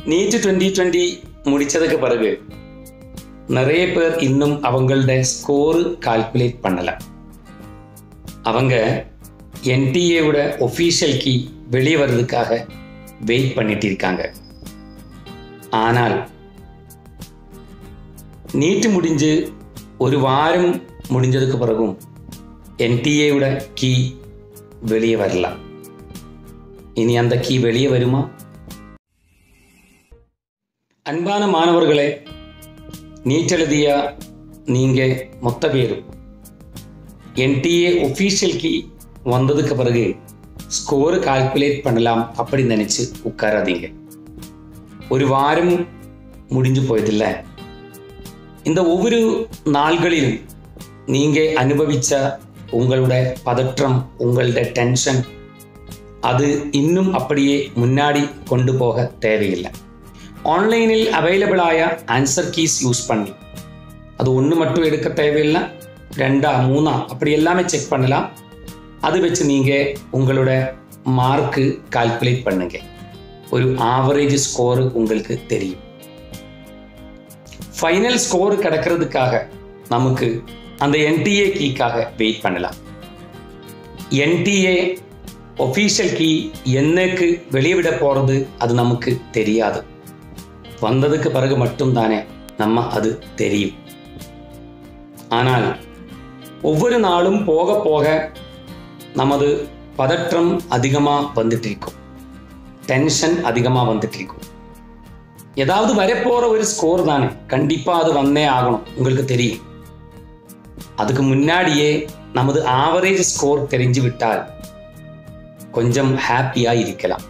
NEET twenty twenty முடிச்சதுக்கு பிறகு நிறைய பேர் இன்னும் அவங்களோட ஸ்கோர் கால்குலேட் பண்ணல அவங்க என்டிஏவோட ஒஃபீஷியல் கீ வெளியே வர்றதுக்காக வெயிட் பண்ணிட்டு இருக்காங்க ஆனால் நீட்டு முடிஞ்சு ஒரு வாரம் முடிஞ்சதுக்கு பிறகும் என்டிஏவோட கீ வெளியே வரல இனி அந்த கீ வெளியே வருமா அன்பான மாணவர்களே நீட் எழுதிய நீங்கள் மொத்த பேரும் என்டிஏ ஒஃபீஷியல் கீ வந்ததுக்கு பிறகு ஸ்கோர் கால்குலேட் பண்ணலாம் அப்படி நினச்சி உட்காராதீங்க ஒரு வாரம் முடிஞ்சு போயதில்ல இந்த ஒவ்வொரு நாள்களிலும் நீங்கள் அனுபவிச்ச உங்களோட பதற்றம் உங்களோட டென்ஷன் அது இன்னும் அப்படியே முன்னாடி கொண்டு போக தேவையில்லை ஆன்லைனில் அவைலபிளாയ ആൻസർ கீஸ் யூஸ் பண்ணி அது ஒன்று மட்டும் எடுக்க தேவையில்லை ரெண்டா மூணா அப்படி எல்லாமே செக் பண்ணலாம் அது வச்சு நீங்கள் உங்களோட மார்க்கு கால்குலேட் பண்ணுங்க ஒரு ஆவரேஜ் ஸ்கோர் உங்களுக்கு தெரியும் ஃபைனல் ஸ்கோர் கிடக்கிறதுக்காக நமக்கு அந்த என்டிஏ கீக்காக வெயிட் பண்ணலாம் என்டிஏ ஒஃபீஷியல் கீ என்னைக்கு வெளியே விட போகிறது அது நமக்கு தெரியாது வந்ததுக்கு பிறகு மட்டும்தானே நம்ம அது தெரியும் ஆனால் ஒவ்வொரு நாளும் போக போக நமது பதற்றம் அதிகமாக வந்துட்டு இருக்கும் டென்ஷன் அதிகமாக வந்துட்டு இருக்கும் ஏதாவது வரப்போற ஒரு ஸ்கோர் தானே கண்டிப்பா அது வந்தே ஆகணும் உங்களுக்கு தெரியும் அதுக்கு முன்னாடியே நமது ஆவரேஜ் ஸ்கோர் தெரிஞ்சு விட்டால் கொஞ்சம் ஹாப்பியா இருக்கலாம்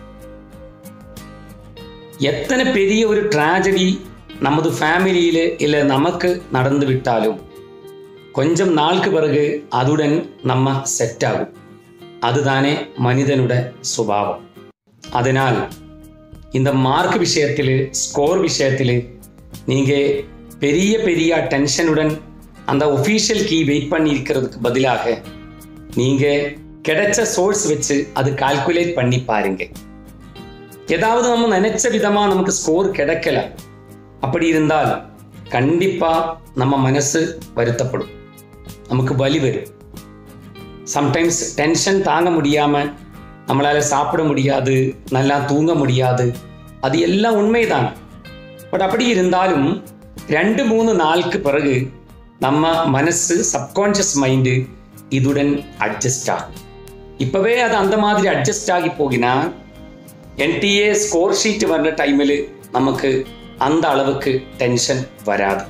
எத்தனை பெரிய ஒரு ட்ராஜடி நமது ஃபேமிலியில் இல்லை நமக்கு நடந்து விட்டாலும் கொஞ்சம் நாளுக்கு பிறகு அதுடன் நம்ம செட் ஆகும் அதுதானே மனிதனோட சுபாவம் அதனால் இந்த மார்க் விஷயத்தில் ஸ்கோர் விஷயத்தில் நீங்கள் பெரிய பெரிய டென்ஷனுடன் அந்த ஒஃபீஷியல் கீ வெயிட் பண்ணி இருக்கிறதுக்கு பதிலாக நீங்கள் கிடைச்ச சோர்ஸ் வச்சு அது கால்குலேட் பண்ணி பாருங்க ஏதாவது நம்ம நினைச்ச விதமா நமக்கு ஸ்கோர் கிடைக்கல அப்படி இருந்தால் கண்டிப்பா நம்ம மனசு வருத்தப்படும் நமக்கு வலி வரும் சம்டைம்ஸ் டென்ஷன் தாங்க முடியாம நம்மளால சாப்பிட முடியாது நல்லா தூங்க முடியாது அது எல்லாம் உண்மைதான் பட் அப்படி இருந்தாலும் ரெண்டு மூணு நாளுக்கு பிறகு நம்ம மனசு சப்கான்ஷியஸ் மைண்டு இதுடன் அட்ஜஸ்ட் ஆகும் இப்போவே அது அந்த மாதிரி அட்ஜஸ்ட் ஆகி போகினா என்டிஏ ஸ்கோர் ஷீட் வர்ற டைமில் நமக்கு அந்த அளவுக்கு டென்ஷன் வராது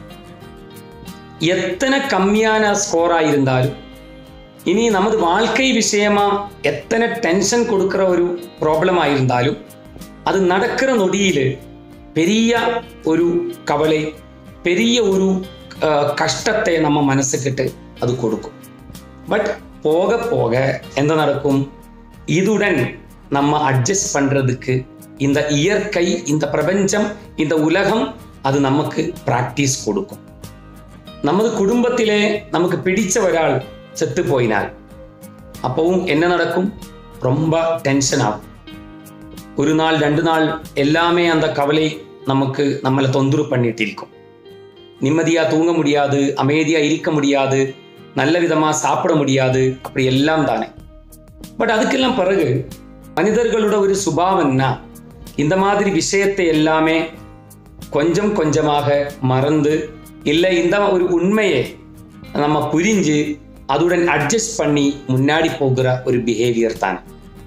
எத்தனை கம்மியான ஸ்கோராக இருந்தாலும் இனி நமது வாழ்க்கை விஷயமா எத்தனை டென்ஷன் கொடுக்குற ஒரு ப்ராப்ளம் ஆயிருந்தாலும் அது நடக்கிற நொடியில் பெரிய ஒரு கவலை பெரிய ஒரு அஹ், கஷ்டத்தை நம்ம மனசுக்கிட்டு அது கொடுக்கும் பட் போக போக என்ன நடக்கும் இதுடன் நம்ம அட்ஜஸ்ட் பண்றதுக்கு இந்த இயற்கை இந்த பிரபஞ்சம் இந்த உலகம் அது நமக்கு பிராக்டிஸ் கொடுக்கும் நமது குடும்பத்திலே நமக்கு பிடிச்ச ஒരാൾ செத்து போயினால் அப்பவும் என்ன நடக்கும் ரொம்ப டென்ஷன் ஆகும் ஒரு நாள் ரெண்டு நாள் எல்லாமே அந்த கவலை நமக்கு நம்மளை தொந்தரவு பண்ணிட்டு இருக்கும் நிம்மதியா தூங்க முடியாது அமைதியா இருக்க முடியாது நல்ல விதமா சாப்பிட முடியாது அப்படி எல்லாம் தானே பட் அதுக்கெல்லாம் பிறகு மனிதர்களோட ஒரு சுபாவம்னா இந்த மாதிரி விஷயத்தை எல்லாமே கொஞ்சம் கொஞ்சமாக மறந்து இல்லை இந்த ஒரு உண்மையை நம்ம புரிஞ்சு அதுடன் அட்ஜஸ்ட் பண்ணி முன்னாடி போகிற ஒரு பிஹேவியர் தான்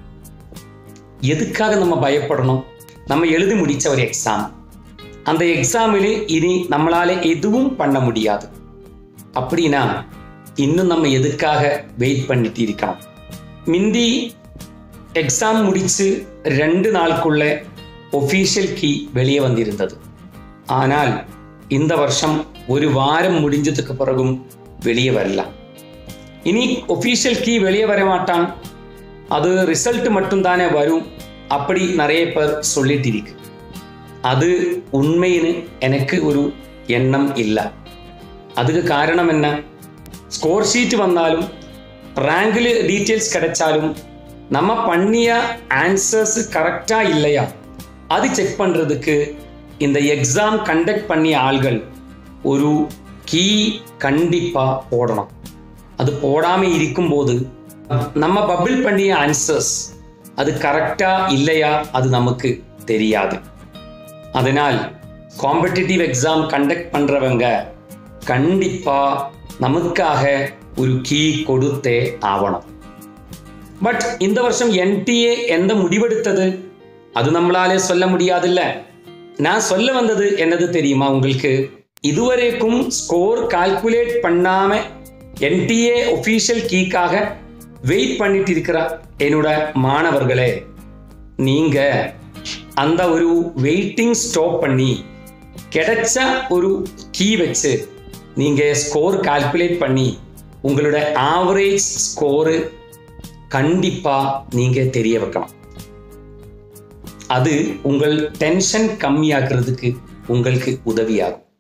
எதுக்காக நம்ம பயப்படணும் நம்ம எழுதி முடிச்ச ஒரு எக்ஸாம் அந்த எக்ஸாமில் இனி நம்மளால எதுவும் பண்ண முடியாது அப்படின்னா இன்னும் நம்ம எதுக்காக வெயிட் பண்ணிட்டு இருக்கணும் மிந்தி எக்ஸாம் முடிச்சு ரெண்டு நாளுக்குள்ள ஒஃபீஷியல் கீ வெளியே வந்திருந்தது ஆனால் இந்த வருஷம் ஒரு வாரம் முடிஞ்சதுக்கு பிறகும் வெளியே வரலாம் இனி ஒஃபீஷியல் கீ வெளியே வர மாட்டான் அது ரிசல்ட் மட்டும்தானே வரும் அப்படி நிறைய பேர் சொல்லிட்டு இருக்கு அது உண்மைன்னு எனக்கு ஒரு எண்ணம் இல்லை அதுக்கு காரணம் என்ன ஸ்கோர் ஷீட் வന്നാலும் ரேங்கில் டீட்டெயில்ஸ் கிடைச்சாலும் நம்ம பண்ணிய ஆன்சர்ஸ் கரெக்டா இல்லையா அது செக் பண்றதுக்கு இந்த எக்ஸாம் கண்டக்ட் பண்ணிய ஆள்கள் ஒரு கீ கண்டிப்பா போடணும் அது போடாம இருக்கும்போது நம்ம பபிள் பண்ணிய ஆன்சர்ஸ் அது கரெக்டா இல்லையா அது நமக்கு தெரியாது அதனால் காம்படிட்டிவ் எக்ஸாம் கண்டக்ட் பண்றவங்க கண்டிப்பா நமக்காக ஒரு கீ கொடுத்தே ஆவணும் பட் இந்த வருஷம் என்டிஏ எந்த முடிவெடுத்தது அது நம்மளாலே சொல்ல முடியாதுல்ல நான் சொல்ல வந்தது என்னது தெரியுமா உங்களுக்கு இதுவரைக்கும் ஸ்கோர் கால்குலேட் பண்ணாம என்டிஏ ஒஃபீஷியல் கீக்காக வெயிட் பண்ணிட்டு இருக்கிற என்னோட மாணவர்களே நீங்க அந்த ஒரு வெயிட்டிங் ஸ்டாப் பண்ணி கிடைச்ச ஒரு கீ வச்சு நீங்க ஸ்கோர் கால்குலேட் பண்ணி உங்களோட ஆவரேஜ் ஸ்கோரு கண்டிப்பா நீங்க தெரிய வைக்கணும் அது உங்கள் டென்ஷன் கம்மியாக்குறதுக்கு உங்களுக்கு உதவியாகும்